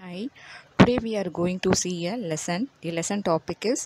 Hi, today we are going to see a lesson. The lesson topic is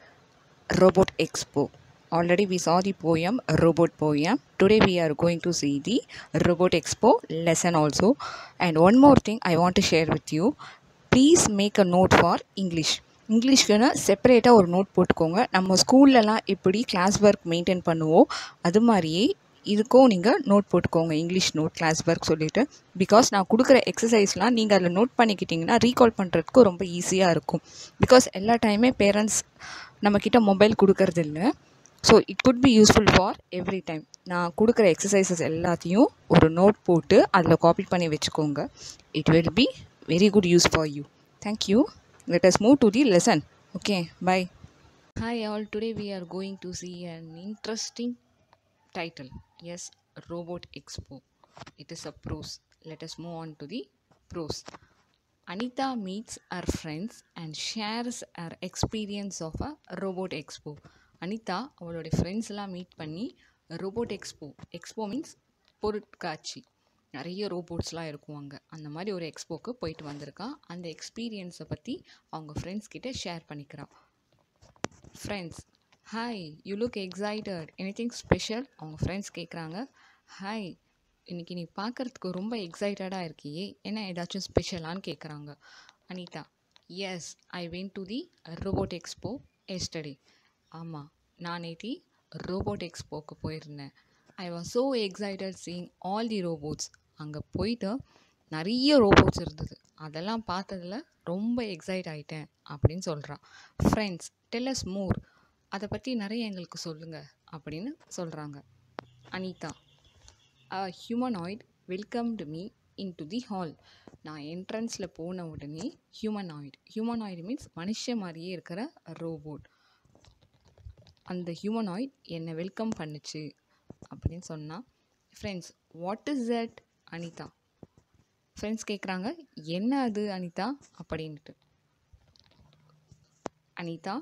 Robot Expo. Already we saw the poem Robot Poem. Today we are going to see the Robot Expo lesson also. And one more thing I want to share with you. Please make a note for English. இங்கிலீஷ்க்குன்னு செப்பரேட்டாக ஒரு note போட்டுக்கோங்க நம்ம ஸ்கூல்லலாம் எப்படி class work maintain பண்ணுவோம் அது மாதிரியே இதுக்கும் நீங்கள் நோட் போட்டுக்கோங்க இங்கிலீஷ் நோட் கிளாஸ் ஒர்க் சொல்லிவிட்டு பிகாஸ் நான் கொடுக்குற எக்ஸசைஸ்லாம் நீங்கள் அதில் நோட் பண்ணிக்கிட்டிங்கன்னா ரீகால் பண்ணுறதுக்கு ரொம்ப ஈஸியாக இருக்கும் பிகாஸ் எல்லா டைமே பேரண்ட்ஸ் நம்மக்கிட்ட மொபைல் கொடுக்கறது இல்லை so it could be useful for every time நான் கொடுக்குற எக்ஸசைசஸ் எல்லாத்தையும் ஒரு நோட் போட்டு அதில் காப்பி பண்ணி வச்சுக்கோங்க it will be very good use for you thank you let us move to the lesson okay bye hi all today we are going to see an interesting title yes robot expo it is a prose let us move on to the prose anita meets her friends and shares her experience of a robot expo Anitha அவளோட ஃப்ரெண்ட்ஸ்லாம் meet பண்ணி robot expo expo means பொருட்காட்சி நிறைய ரோபோட்ஸ்லாம் இருக்கும் அங்கே அந்த மாதிரி ஒரு எக்ஸ்போக்கு போயிட்டு வந்திருக்கான் அந்த எக்ஸ்பீரியன்ஸை பற்றி அவங்க ஃப்ரெண்ட்ஸ் கிட்ட ஷேர் பண்ணிக்கிறான் friends hi you look excited anything special அவங்க ஃப்ரெண்ட்ஸ் கேட்குறாங்க ஹாய் இன்னைக்கு நீ பார்க்குறதுக்கு ரொம்ப எக்ஸைட்டடாக இருக்கியே என்ன ஏதாச்சும் ஸ்பெஷலான்னு கேட்குறாங்க Anitha yes I went to the robot expo yesterday ஆமாம் நான் நேத்தி ரோபோட் எக்ஸ்போக்கு போயிருந்தேன் I was so excited seeing all the robots அங்கே போயிட்டு நிறைய ரோபோட்ஸ் இருந்தது அதெல்லாம் பார்த்ததில் ரொம்ப எக்ஸைட் ஆகிட்டேன் அப்படின்னு சொல்கிறான் ஃப்ரெண்ட்ஸ் டெல்லஸ் மோர் அதை பற்றி நிறைய எங்களுக்கு சொல்லுங்கள் அப்படின்னு சொல்கிறாங்க Anitha a humanoid welcomed me into the hall நான் என்ட்ரன்ஸில் போன உடனே ஹியூமனாய்டு ஹியூமனாய்டு மீன்ஸ் மனுஷ மாதிரியே இருக்கிற ரோபோட் அந்த ஹியூமனாய்ட் என்னை வெல்கம் பண்ணுச்சு அப்படின்னு சொன்னால் friends what is that Anitha friends கேட்குறாங்க என்ன அது அனிதா அப்படின்ட்டு Anitha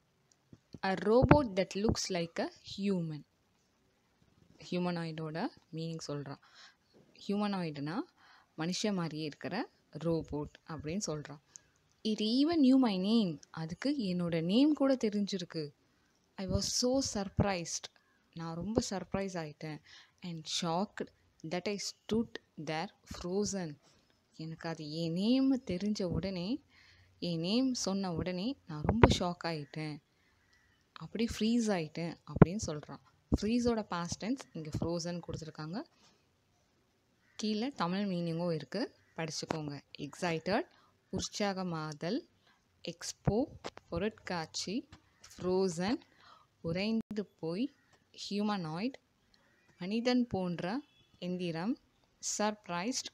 a robot that looks like a human ஹியூமனாய்டோட மீனிங் சொல்கிறான் ஹியூமனாய்டுனா மனுஷ மாதிரியே இருக்கிற ரோபோட் அப்படின்னு சொல்கிறான் it even knew my name அதுக்கு என்னோட நேம் கூட தெரிஞ்சிருக்கு ஐ வாஸ் ஸோ சர்ப்ரைஸ்ட் நான் ரொம்ப சர்ப்ரைஸ் ஆகிட்டேன் and shocked that I stood there frozen எனக்கு அது என் நேம் தெரிஞ்ச உடனே என் நேம் சொன்ன உடனே நான் ரொம்ப ஷாக் ஆகிட்டேன் அப்படி ஃப்ரீஸ் ஆகிட்டேன் அப்படின்னு சொல்கிறான் ஃப்ரீஸோட பாஸ்ட் டென்ஸ் இங்கே ஃப்ரோசன் கொடுத்துருக்காங்க கீழே தமிழ் மீனிங்கும் இருக்குது படிச்சுக்கோங்க எக்ஸைட்டட் உற்சாகமாதல் எக்ஸ்போ பொருட்காட்சி ஃப்ரோசன் உறைந்து போய் ஹியூமனாய்ட் மனிதன் போன்ற எந்திரம் சர்ப்ரைஸ்ட்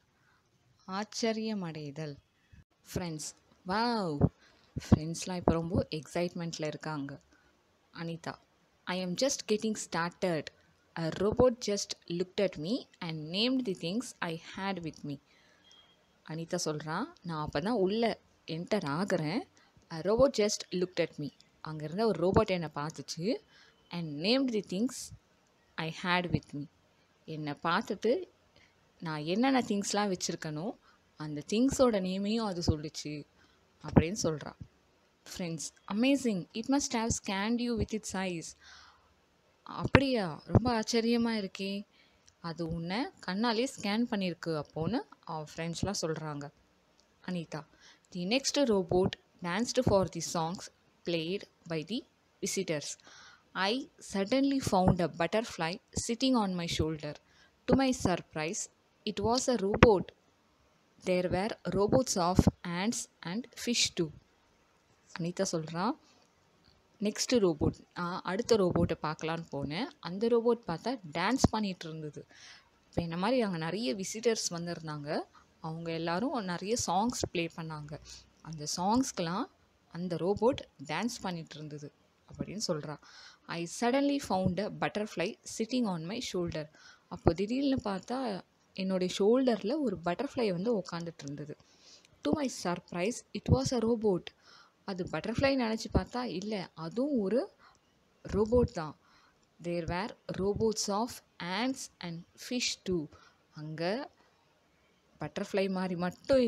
ஆச்சரியமடைதல் ஃப்ரெண்ட்ஸ் வாவ் ஃப்ரெண்ட்ஸ்லாம் இப்போ ரொம்ப எக்ஸைட்மெண்ட்டில் இருக்காங்க Anitha I am just getting started a robot just looked at me and named the things I had with me Anitha சொல்கிறான் நான் அப்போ தான் உள்ளே என்டர் ஆகிறேன் a robot just looked at me அங்கே இருந்த ஒரு ரோபோட் என்னை பார்த்துச்சு and named the things I had with me என்னை பார்த்துட்டு நான் என்னென்ன திங்ஸ்லாம் வச்சுருக்கனோ அந்த திங்ஸோட நேமையும் அது சொல்லிச்சு அப்படின்னு சொல்கிறான் friends amazing it must have scanned you with its eyes அப்படியா ரொம்ப ஆச்சரியமாக இருக்கே அது உன்னை கண்ணாலே ஸ்கேன் பண்ணியிருக்கு அப்போன்னு அவன் ஃப்ரெண்ட்ஸ்லாம் சொல்கிறாங்க Anitha the next robot danced for the songs played by the visitors. I suddenly found a butterfly sitting on my shoulder. To my surprise, it was a robot. There were robots of ants and fish too. Anitha சொல்கிறான் next robot நான் அடுத்த ரோபோட்டை பார்க்கலான்னு போனேன் அந்த robot பார்த்தா dance பண்ணிகிட்டு இருந்தது இப்போ என்ன மாதிரி அங்கே நிறைய விசிட்டர்ஸ் வந்திருந்தாங்க அவங்க எல்லோரும் நிறைய சாங்ஸ் ப்ளே பண்ணாங்க அந்த சாங்ஸ்க்கெலாம் அந்த ரோபோட் டான்ஸ் பண்ணிகிட்டு இருந்தது அப்படின்னு சொல்கிறான் I suddenly found a butterfly sitting on my shoulder அப்போ திடீர்னு பார்த்தா என்னுடைய ஷோல்டரில் ஒரு பட்டர்ஃப்ளை வந்து உக்காந்துட்டு இருந்தது to my surprise it was a robot அது பட்டர்ஃப்ளை நினச்சி பார்த்தா இல்லை அதுவும் ஒரு ரோபோட் தான் there were robots of ants and fish too அங்கே பட்டர்ஃப்ளை மாதிரி மட்டும் இல்லை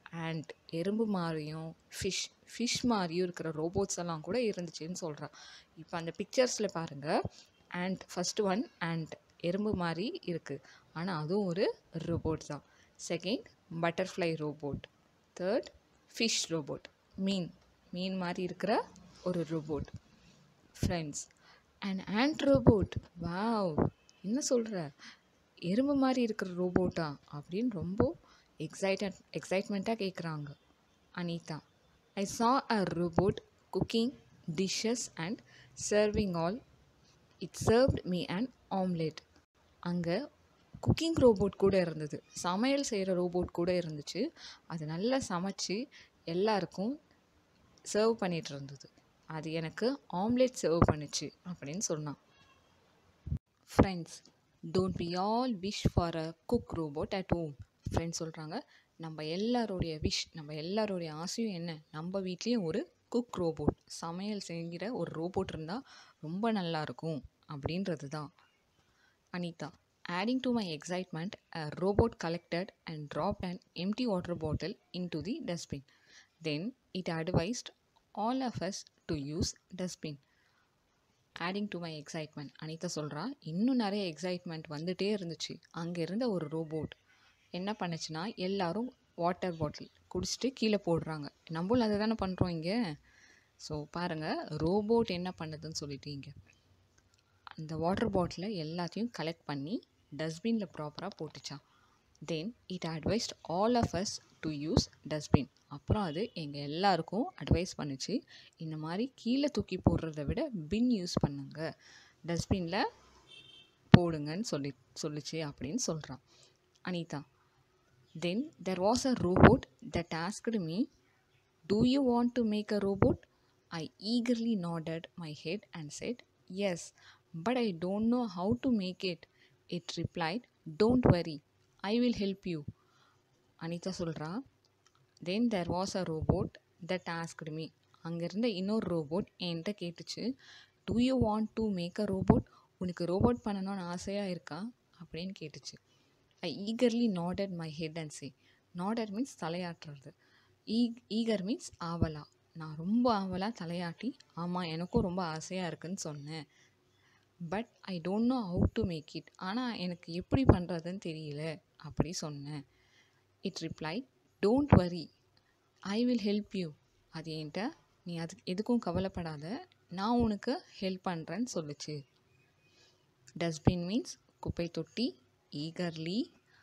அண்ட் எறும்பு மாதிரியும் ஃபிஷ் ஃபிஷ் மாதிரியும் இருக்கிற ரோபோட்ஸ் எல்லாம் கூட இருந்துச்சுன்னு சொல்கிறா இப்போ அந்த பிக்சர்ஸில் பாருங்கள் அண்ட் ஃபஸ்ட்டு ஒன் அண்ட் எறும்பு மாதிரி இருக்குது ஆனால் அதுவும் ஒரு ரோபோட் தான் second butterfly robot third fish robot மீன் மீன் மாதிரி இருக்கிற ஒரு robot friends and ant robot wow என்ன சொல்கிற எறும்பு மாதிரி இருக்கிற ரோபோட்டா அப்படின்னு ரொம்ப எக்ஸைட்டட் எக்ஸைட்மெண்ட்டாக கேட்குறாங்க Anitha I saw a robot cooking dishes and serving all it served me and omelette அங்கே குக்கிங் ரோபோட் கூட இருந்தது சமையல் செய்கிற ரோபோட் கூட இருந்துச்சு அது நல்லா சமைச்சு எல்லாருக்கும் சர்வ் பண்ணிகிட்டு இருந்தது அது எனக்கு ஆம்லெட் சர்வ் பண்ணுச்சு அப்படின்னு சொன்னான் friends don't be all wish for a cook robot at home friends சொல்கிறாங்க நம்ம எல்லாருடைய விஷ் நம்ம எல்லாருடைய ஆசையும் என்ன நம்ம வீட்லேயும் ஒரு குக் ரோபோட் சமையல் செய்கிற ஒரு ரோபோட் இருந்தால் ரொம்ப நல்லாயிருக்கும் அப்படின்றது தான் Anitha Adding to my excitement, a robot collected and dropped an empty water bottle into the dustbin. Then it advised all of us to use dustbin. Adding to my excitement Anitha சொல்கிறா இன்னும் நிறைய எக்ஸைட்மெண்ட் வந்துகிட்டே இருந்துச்சு அங்கே இருந்த ஒரு ரோபோட் என்ன பண்ணுச்சுன்னா எல்லாரும் வாட்டர் பாட்டில் குடிச்சிட்டு கீழே போடுறாங்க நம்மளும் அதை தானே பண்ணுறோம் இங்கே ஸோ பாருங்கள் ரோபோட் என்ன பண்ணுதுன்னு சொல்லிட்டு இங்கே அந்த வாட்டர் பாட்டிலை எல்லாத்தையும் கலெக்ட் பண்ணி டஸ்ட்பினில் ப்ராப்பராக போட்டுச்சான் then it advised all of us to use dustbin அப்புறம் அது எங்கள் எல்லாருக்கும் அட்வைஸ் பண்ணுச்சு இந்த மாதிரி கீழே தூக்கி போடுறத விட பின் யூஸ் பண்ணுங்க டஸ்ட்பினில் போடுங்கன்னு சொல்லி சொல்லிச்சு அப்படின்னு சொல்கிறான் Anitha then there was a robot that asked me do you want to make a robot I eagerly nodded my head and said yes but I don't know how to make it it replied don't worry I will help you Anitha சொல்கிறா then there was a robot that asked me அங்கே இருந்த இன்னொரு robot என்கிட்ட கேட்டுச்சு do you want to make a robot உனக்கு robot பண்ணணும்னு ஆசையாக இருக்கா அப்படின்னு கேட்டுச்சு I eagerly nodded my head and say nodder means தலையாட்டுறது ஈ ஈகர் மீன்ஸ் ஆவலா நான் ரொம்ப ஆவலாக தலையாட்டி ஆமாம் எனக்கும் ரொம்ப ஆசையாக இருக்குன்னு சொன்னேன் but I don't know how to make it ஆனால் எனக்கு எப்படி பண்ணுறதுன்னு தெரியல அப்படி சொன்னேன் it reply don't worry I will help you அது என்கிட்ட நீ அதுக்கு எதுக்கும் கவலைப்படாத நான் உனக்கு ஹெல்ப் பண்ணுறேன்னு சொல்லுச்சு டஸ்ட்பின் மீன்ஸ் குப்பை தொட்டி ஈகர்லி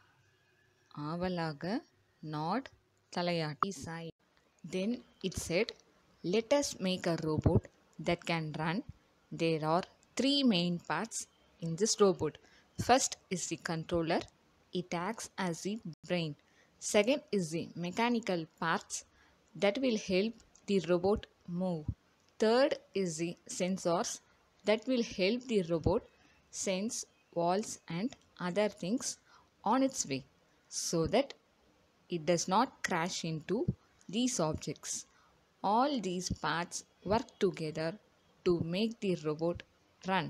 ஆவலாக நாட் தலையாட்டி சாய் then it said let us make a robot that can run. There are three main parts in this robot. First is the controller, it acts as the brain. Second is the mechanical parts that will help the robot move. Third is the sensors that will help the robot sense walls and other things on its way so that it does not crash into these objects. All these parts work together to make the robot run.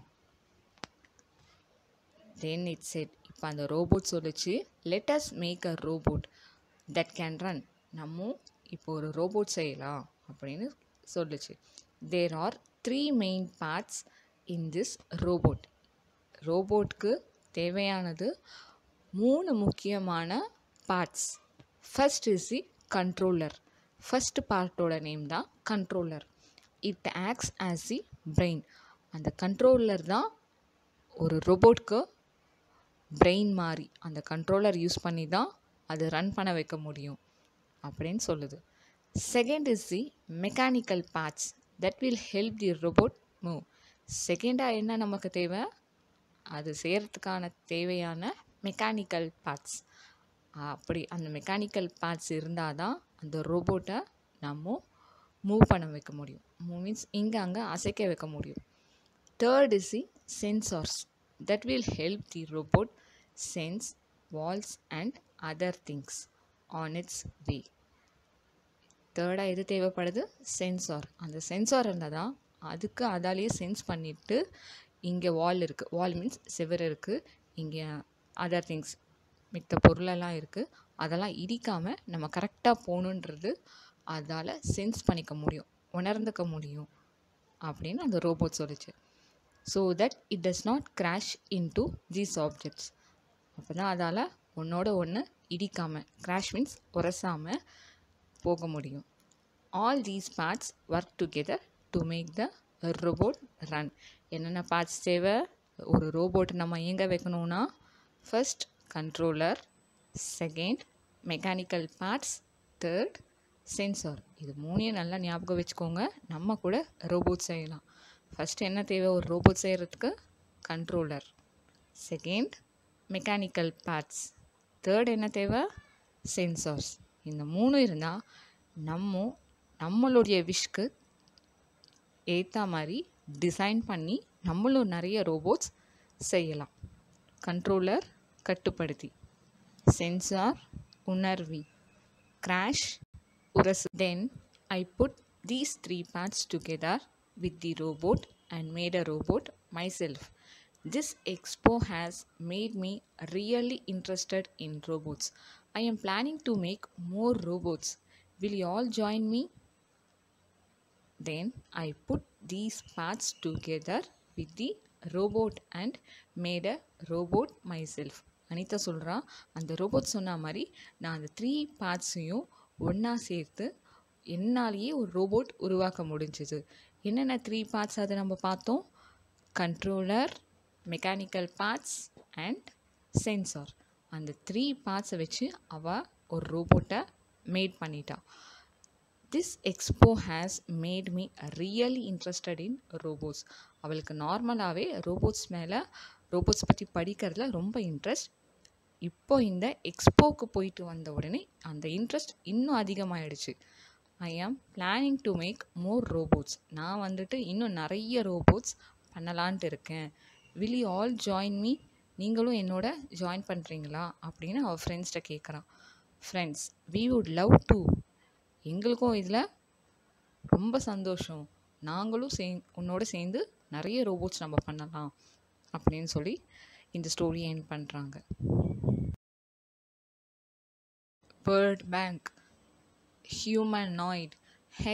Then it said, இப்போ அந்த robot சொல்லுச்சு let us make a robot that can run நம்ம இப்போ ஒரு robot செய்யலாம் அப்படின்னு சொல்லுச்சு there are three main parts in this robot ரோபோட்க்கு தேவையானது மூணு முக்கியமான parts first is the controller first பார்ட்டோட நேம் தான் controller it acts as the brain அந்த கண்ட்ரோலர் தான் ஒரு ரோபோட்க்கு பிரெயின் மாதிரி அந்த கண்ட்ரோலர் யூஸ் பண்ணி தான் அது ரன் பண்ண வைக்க முடியும் அப்படின்னு சொல்லுது second is the mechanical parts that will help the robot move செகண்டாக என்ன நமக்கு தேவை அது செய்கிறதுக்கான தேவையான மெக்கானிக்கல் பார்ட்ஸ் அப்படி அந்த மெக்கானிக்கல் பார்ட்ஸ் இருந்தால் தான் அந்த ரோபோட்டை நம்ம மூவ் பண்ண வைக்க முடியும் மீன்ஸ் இங்கே அங்கே அசைக்க வைக்க முடியும் third is the sensors that will help the robot sense walls and other things on its way தேர்டாக எது தேவைப்படுது சென்சார் அந்த சென்சார் இருந்தால் தான் அதுக்கு அதாலேயே சென்ஸ் பண்ணிவிட்டு இங்கே வால் இருக்குது வால் மீன்ஸ் செவர் இருக்குது இங்கே அதர் திங்ஸ் மித்த பொருளெல்லாம் இருக்குது அதெல்லாம் இடிக்காமல் நம்ம கரெக்டாக போகணுன்றது அதால் சென்ஸ் பண்ணிக்க முடியும் உணர்ந்துக்க முடியும் அப்படின்னு அந்த ரோபோட் சொல்லுச்சு so that it does not crash into these objects அப்போ தான் அதால் ஒன்றோட ஒன்று இடிக்காமல் கிராஷ் மீன்ஸ் உரசாமல் போக முடியும் all these parts work together to make the robot run என்னென்ன பார்ட்ஸ் தேவை ஒரு ரோபோட் நம்ம இயங்க வைக்கணும்னா first controller second mechanical parts third sensor இது மூணையும் நல்லா ஞாபகம் வச்சுக்கோங்க நம்ம கூட ரோபோட் செய்யலாம் ஃபஸ்ட்டு என்ன தேவை ஒரு ரோபோட் செய்கிறதுக்கு controller second mechanical parts third என்ன தேவை சென்சார்ஸ் இந்த மூணு இருந்தால் நம்ம நம்மளுடைய விஷக்கு ஏற்ற மாதிரி டிசைன் பண்ணி நம்மளும் நிறைய ரோபோட்ஸ் செய்யலாம் கண்ட்ரோலர் கட்டுப்படுத்தி சென்சார் உணர்வி கிராஷ் உரசு then I put these three parts together with the robot and made a robot myself. This expo has made me really interested in robots. I am planning to make more robots. Will you all join me? Then I put these parts together with the robot and made a robot myself. Anitha சொல்கிறா அந்த robot சொன்ன மாதிரி நான் அந்த three பார்ட்ஸையும் ஒன்றா சேர்த்து என்னாலேயே ஒரு ரோபோட் உருவாக்க முடிஞ்சுது என்னென்ன த்ரீ பார்ட்ஸ் அதை நம்ம பார்த்தோம் controller mechanical parts and sensor அந்த த்ரீ பார்ட்ஸை வச்சு அவள் ஒரு ரோபோட்டை மேட் பண்ணிட்டா this expo has made me really interested in robots அவளுக்கு நார்மலாகவே ரோபோட்ஸ் மேலே ரோபோட்ஸ் பற்றி படிக்கிறதுல ரொம்ப இன்ட்ரெஸ்ட் இப்போ இந்த எக்ஸ்போக்கு போயிட்டு வந்த உடனே அந்த இன்ட்ரெஸ்ட் இன்னும் அதிகமாகிடுச்சு I am planning to make more robots நான் வந்துட்டு இன்னும் நிறைய ரோபோட்ஸ் பண்ணலான்ட்டு இருக்கேன் will you all join me நீங்களும் என்னோட ஜாயின் பண்ணுறீங்களா அப்படின்னு அவள் ஃப்ரெண்ட்ஸ்கிட்ட கேட்குறான் friends we would love to எங்களுக்கும் இதில் ரொம்ப சந்தோஷம் நாங்களும் சே உன்னோட சேர்ந்து நிறைய ரோபோட்ஸ் நம்ம பண்ணலாம் அப்படின்னு சொல்லி இந்த ஸ்டோரியை என் பண்ணுறாங்க வேர்ட் பேங்க் ஹியூமனாய்ட்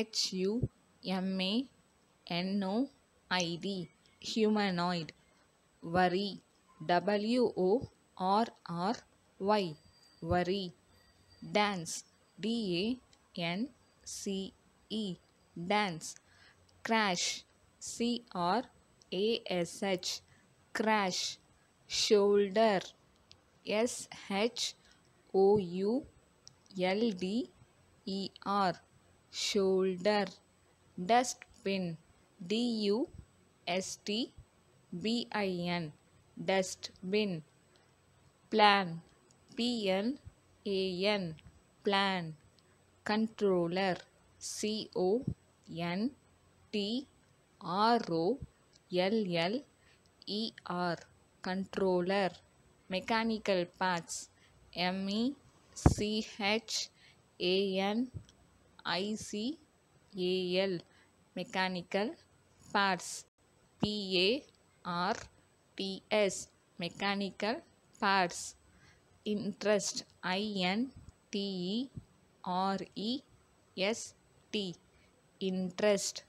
ஹெச்யூஎம்ஏஎன்ஓஐடி ஹியூமனாய்ட் வரி டபிள்யூஓஆர்ஆர்ஒய் வரி dance DANCE dance crash சிஆர்ஏஎஸ்ஹெச் crash shoulder எஸ்ஹெச்ஓயூஎல்டிஇஆர் shoulder dustbin டியூஎஸ்டிபிஐஎன் dustbin plan பிஎன்ஏஎன் plan controller சிஓஎன்டிஆர்ஓஎல்எல்இஆர் controller mechanical parts எம்இசிஹெச்ஏஎன்ஐசிஏஎல் mechanical parts பிஏஆர்டிஎஸ் mechanical parts interest ஐஎன்டிஇஆர்இஎஸ்டி interest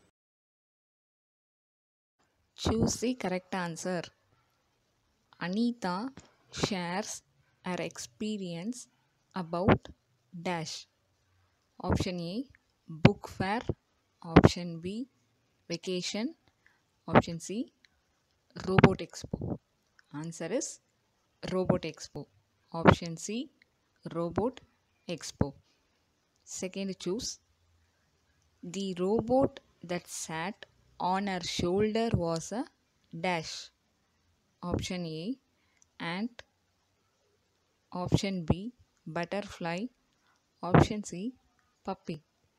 Choose the correct answer. Anita shares her experience about dash. Option A book fair. Option B vacation. Option C robot expo. Answer is robot expo. Option C robot expo. Second choose the robot that sat on her shoulder was a dash. Option A ant. Option B butterfly. Option C puppy.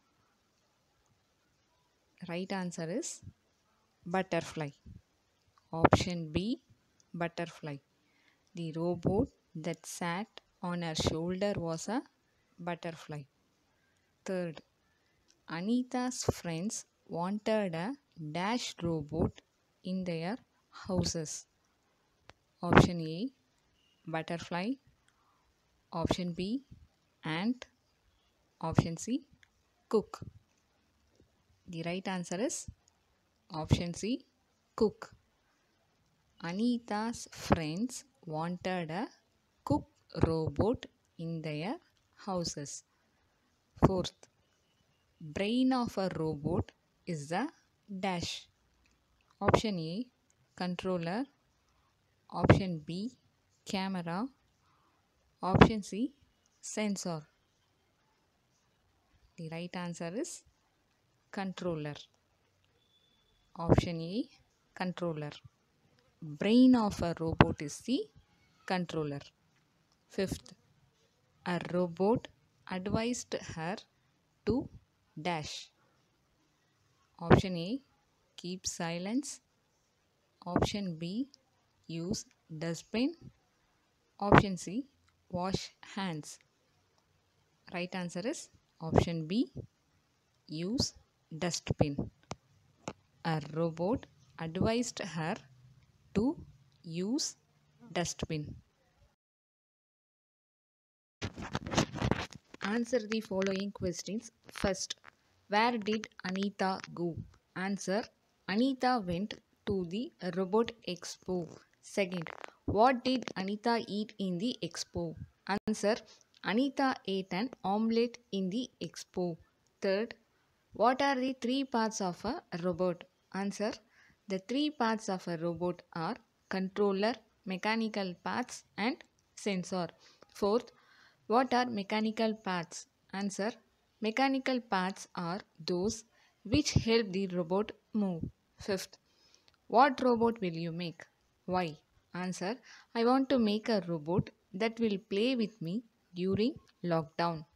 Right answer is butterfly. Option B butterfly. The robot that sat on her shoulder was a butterfly. Third, Anita's friends wanted a dash robot in their houses. Option A butterfly. Option B, ant. Option C, cook. The right answer is option C, cook. Anita's friends wanted a cook robot in their houses. Fourth, brain of a robot is the dash. Option A, controller. Option B, camera. Option C, sensor. The right answer is controller. Option A, controller. Brain of a robot is the controller. Fifth, a robot advised her to dash. Option A, keep silence. Option B, use dustbin. Option C, wash hands. Right answer is option B, use dustbin. A robot advised her to use dustbin. Answer the following questions. First, where did Anita go? Answer Anita went to the Robot Expo. Second, what did Anita eat in the expo? Answer Anita ate an omelette in the expo. Third, what are the three parts of a robot? Answer The three parts of a robot are controller, mechanical parts, and sensor. Fourth, what are mechanical parts? Answer Mechanical parts are those which help the robot move. Fifth, what robot will you make? Why? Answer I want to make a robot that will play with me during lockdown.